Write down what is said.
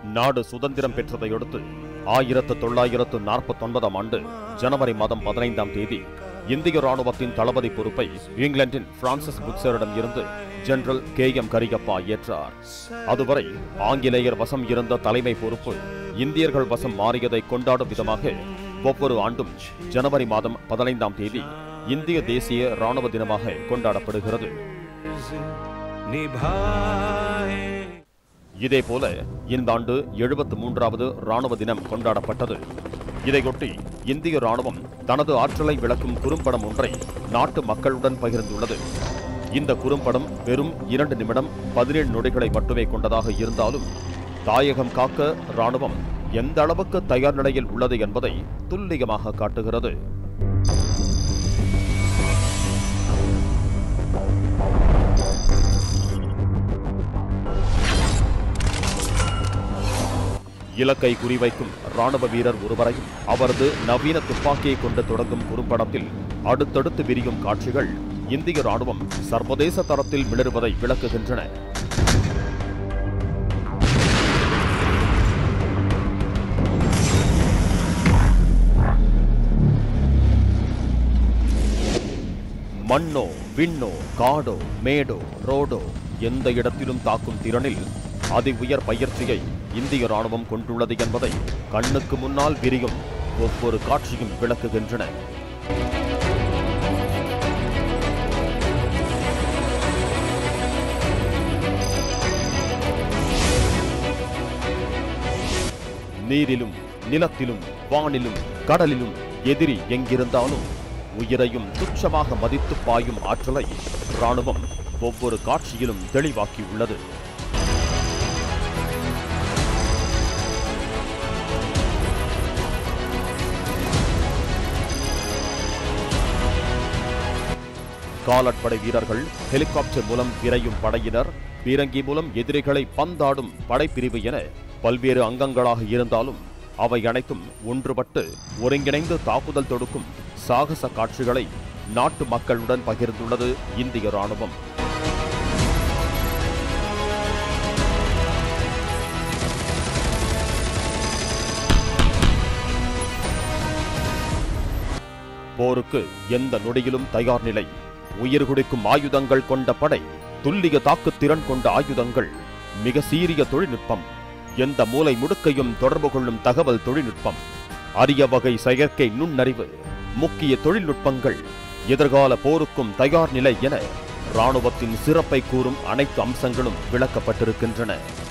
நாடு சுதந்திரம் பெற்றதையடுத்து ஆயிரத்து தொள்ளாயிரத்து நாற்பத்தொன்பதாம் ஆண்டு ஜனவரி மாதம் பதினைந்தாம் தேதி இந்திய ராணுவத்தின் தளபதி பொறுப்பை இங்கிலாந்தின் பிரான்சிஸ் புக்சரிடம் இருந்து ஜெனரல் கே எம் கரிகப்பா ஏற்றார் அதுவரை ஆங்கிலேயர் வசம் இருந்த தலைமை பொறுப்பு இந்தியர்கள் வசம் மாறியதை கொண்டாடும் விதமாக ஒவ்வொரு ஆண்டும் ஜனவரி மாதம் பதினைந்தாம் தேதி இந்திய தேசிய ராணுவ தினமாக கொண்டாடப்படுகிறது निभाए இதேபோல இந்த ஆண்டு எழுபத்து மூன்றாவது ராணுவ தினம் கொண்டாடப்பட்டது இதையொட்டி இந்திய ராணுவம் தனது ஆற்றலை விளக்கும் குறும்படம் ஒன்றை நாட்டு மக்களுடன் பகிர்ந்துள்ளது இந்த குறும்படம் வெறும் இரண்டு நிமிடம் பதினேழு நொடிகளை மட்டுமே கொண்டதாக இருந்தாலும் தாயகம் காக்க ராணுவம் எந்த அளவுக்கு தயார் நிலையில் உள்ளது என்பதை துல்லியமாக காட்டுகிறது இலக்கை குறிவைக்கும் ராணுவ வீரர் ஒருவரையும் அவரது நவீன துப்பாக்கியை கொண்டு தொடங்கும் குறும்படத்தில் அடுத்தடுத்து விரியும் காட்சிகள் இந்திய ராணுவம் சர்வதேச தரத்தில் மிளறுவதை விளக்குகின்றன மண்ணோ விண்ணோ காடோ மேடோ ரோடோ எந்த இடத்திலும் தாக்கும் திறனில் அதி உயர் பயிற்சியை இந்திய ராணுவம் கொண்டுள்ளது என்பதை கண்ணுக்கு முன்னால் விரியும் ஒவ்வொரு காட்சியும் விளக்குகின்றன நீரிலும் நிலத்திலும் வானிலும் கடலிலும் எதிரி எங்கிருந்தாலும் உயிரையும் துச்சமாக மதித்து பாயும் ஆற்றலை ராணுவம் ஒவ்வொரு காட்சியிலும் தெளிவாக்கியுள்ளது காலாட்படை வீரர்கள் ஹெலிகாப்டர் மூலம் விரையும் படையினர் பீரங்கி மூலம் எதிரிகளை பந்தாடும் படைப்பிரிவு என பல்வேறு அங்கங்களாக இருந்தாலும் அவை அனைத்தும் ஒன்றுபட்டு ஒருங்கிணைந்து தாக்குதல் தொடுக்கும் சாகச காட்சிகளை நாட்டு மக்களுடன் பகிர்ந்துள்ளது இந்திய ராணுவம் போருக்கு எந்த நொடியிலும் தயார் நிலை உயிர் குடிக்கும் ஆயுதங்கள் கொண்ட படை துல்லிய தாக்குத்திறன் கொண்ட ஆயுதங்கள் மிக சீரிய தொழில்நுட்பம் எந்த மூலை முடுக்கையும் தொடர்பு கொள்ளும் தகவல் தொழில்நுட்பம் அரிய வகை செயற்கை நுண்ணறிவு முக்கிய தொழில்நுட்பங்கள் எதிர்கால போருக்கும் தயார் நிலை என ராணுவத்தின் சிறப்பை கூறும் அனைத்து அம்சங்களும் விளக்கப்பட்டிருக்கின்றன